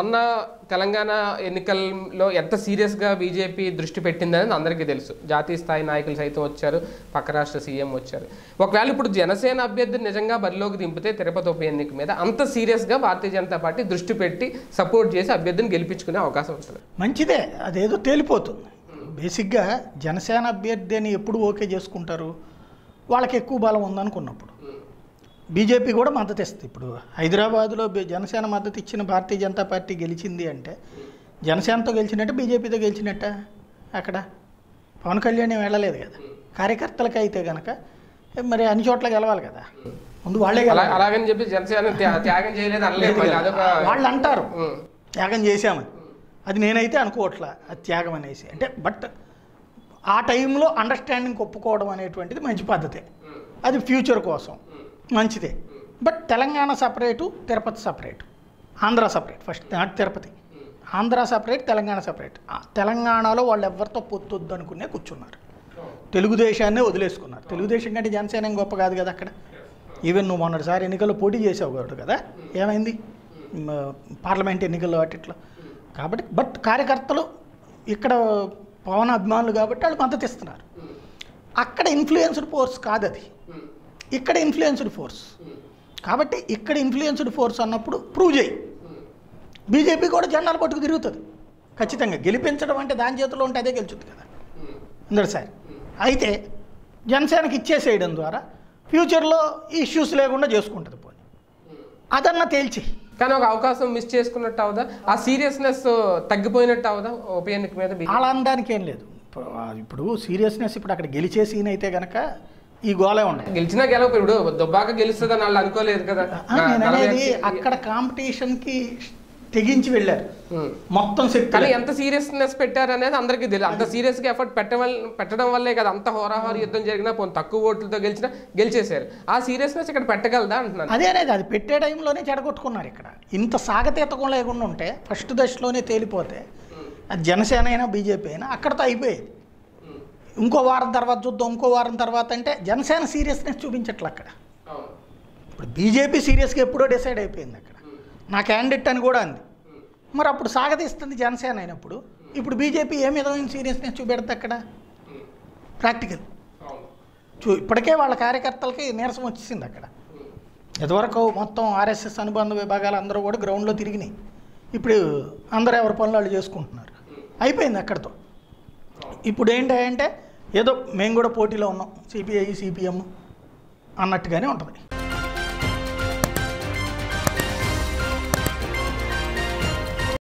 మొన్న తెలంగాణ ఎన్నికల్లో ఎంత సీరియస్గా బీజేపీ దృష్టి పెట్టిందనేది అందరికీ తెలుసు జాతీయ స్థాయి నాయకులు సైతం వచ్చారు పక్క రాష్ట్ర సీఎం వచ్చారు ఒకవేళ ఇప్పుడు జనసేన అభ్యర్థిని నిజంగా బరిలోకి దింపితే తిరుపతి ఉప ఎన్నిక మీద అంత సీరియస్గా భారతీయ జనతా పార్టీ దృష్టి పెట్టి సపోర్ట్ చేసి అభ్యర్థిని గెలిపించుకునే అవకాశం ఉంటుంది మంచిదే అదేదో తేలిపోతుంది బేసిక్గా జనసేన అభ్యర్థి అని ఎప్పుడు ఓకే చేసుకుంటారు వాళ్ళకి ఎక్కువ బలం ఉందనుకున్నప్పుడు బీజేపీ కూడా మద్దతు ఇస్తుంది ఇప్పుడు హైదరాబాద్లో బి- జనసేన మద్దతు ఇచ్చిన భారతీయ జనతా పార్టీ గెలిచింది అంటే జనసేనతో గెలిచినట్ట బీజేపీతో గెలిచినట్ట అక్కడ పవన్ కళ్యాణ్ ఏం వెళ్ళలేదు కదా కార్యకర్తలకి అయితే కనుక మరి అన్ని చోట్ల గెలవాలి కదా ముందు వాళ్ళే అలా గెలవాలి అలాగని చెప్పి జనసేన త్యా- త్యాగం చేయలేదు అనలేదు మళ్ళీ అదొక వాళ్ళు అంటారు ఉం. త్యాగం చేశామని అది నేనైతే అనుకోవట్లా అది త్యాగం అనేసి అంటే బట్ ఆ టైంలో అండర్స్టాండింగ్ ఒప్పుకోవడం అనేటువంటిది మంచి పద్ధతే అది ఫ్యూచర్ కోసం మంచిదే but Telangana separate Tirupati separate Andhra separate first not Tirupati Andhra separate Telangana separate ఆ తెలంగాణలో వాళ్ళు ఎవరితో పొత్తొద్దు అనుకునే కూర్చున్నారు తెలుగుదేశాన్నే వదిలేసుకున్నారు తెలుగుదేశం కంటే జనసేన ఏం గొప్ప కాదు కదా అక్కడ ఈవెన్ నువ్వు మొన్నటిసారి ఎన్నికల్లో పోటీ చేసావు కాబట్టి కదా ఏమైంది మ, పార్లమెంట్ ఎన్నికల్లో వాటిట్లో కాబట్టి బట్ కార్యకర్తలు ఇక్కడ పవన్ అభిమానులు కాబట్టి వాళ్ళు మద్దతు ఇస్తున్నారు అక్కడ ఇన్ఫ్లుయెన్స్డ్ ఫోర్స్ కాదు అది ఇక్కడ ఇన్ఫ్లుయెన్స్డ్ ఫోర్స్ కాబట్టి ఇక్కడ ఇన్ఫ్లుయెన్స్డ్ ఫోర్స్ అన్నప్పుడు ప్రూవ్ చేయి బీజేపీ కూడా జెండాలు పట్టుకు తిరుగుతుంది ఖచ్చితంగా గెలిపించడం అంటే దాని చేతిలో ఉంటే అదే గెలుచుద్ది కదా ఇందరిసారి అయితే జనసేనకి ఇచ్చేసేయడం ద్వారా ఫ్యూచర్లో ఇష్యూస్ లేకుండా చేసుకుంటుంది పోనీ అదన్నా తేల్చి కానీ ఒక అవకాశం మిస్ చేసుకున్నట్టు అవుదా ఆ సీరియస్నెస్ తగ్గిపోయినట్టు అవుదా ఉప ఎన్నిక మీద బీ- అలా అనడానికి ఏం లేదు ఇప్పుడు ఆ ఇప్పుడు సీరియస్నెస్ ఇప్పుడు అక్కడ గెలిచే సీన్ అయితే గనక ఈ గోలే ఉండదు గెలిచినా గెలవ ఇప్పుడు దుబ్బాక గెలుస్తుందని వాళ్ళు అనుకోలేదు కదా నేను నలభై అనేది ఐదు- అక్కడ కాంపిటీషన్కి తెగించి వెళ్ళారు ఉం. మొత్తం శక్తి కానీ ఎంత సీరియస్నెస్ పెట్టారు అనేది అందరికీ తెలియదు అంత సీరియస్ గా ఎఫర్ట్ పెట్టడం పెట్టడం వల్లే కదా అంత హోరాహోరీ యుద్ధం జరిగినా పోనీ తక్కువ ఓట్లతో గెలిచినా గెలిచేశారు ఆ సీరియస్నెస్ ఇక్కడ పెట్టగలదా అంటున్నాను అదే అనేది అది పెట్టే టైంలోనే చెడగొట్టుకున్నారు ఇక్కడ ఇంత సాగతీతకం లేకుండా ఉంటే ఫస్ట్ దశలోనే తేలిపోతే అది జనసేన అయినా బీజేపీ అయినా అక్కడతో అయిపోయేది ఇంకో వారం తర్వాత చూద్దాం ఇంకో వారం తర్వాత అంటే జనసేన సీరియస్నెస్ చూపించట్లే అక్కడ ఇప్పుడు బీజేపీ సీరియస్గా ఎప్పుడో డిసైడ్ అయిపోయింది అక్కడ నా క్యాండిడేట్ అని కూడా అంది మరి అప్పుడు సాగతీస్తుంది జనసేన అయినప్పుడు ఇప్పుడు బీజేపీ ఏ విధమైన సీరియస్నెస్ చూపెడుతుంది అక్కడ ప్రాక్టికల్ చూ ఇప్పటికే వాళ్ళ కార్యకర్తలకి నీరసం వచ్చేసింది అక్కడ ఇదివరకు మొత్తం ఆర్ఎస్ఎస్ అనుబంధ విభాగాలు అందరూ కూడా గ్రౌండ్లో తిరిగినాయి ఇప్పుడు అందరూ ఎవరి పనులు వాళ్ళు చేసుకుంటున్నారు అయిపోయింది అక్కడితో ఇప్పుడు ఏంటంటే ఏదో మేము కూడా పోటీలో ఉన్నాం సిపిఐ సిపిఎం అన్నట్టుగానే ఉంటుంది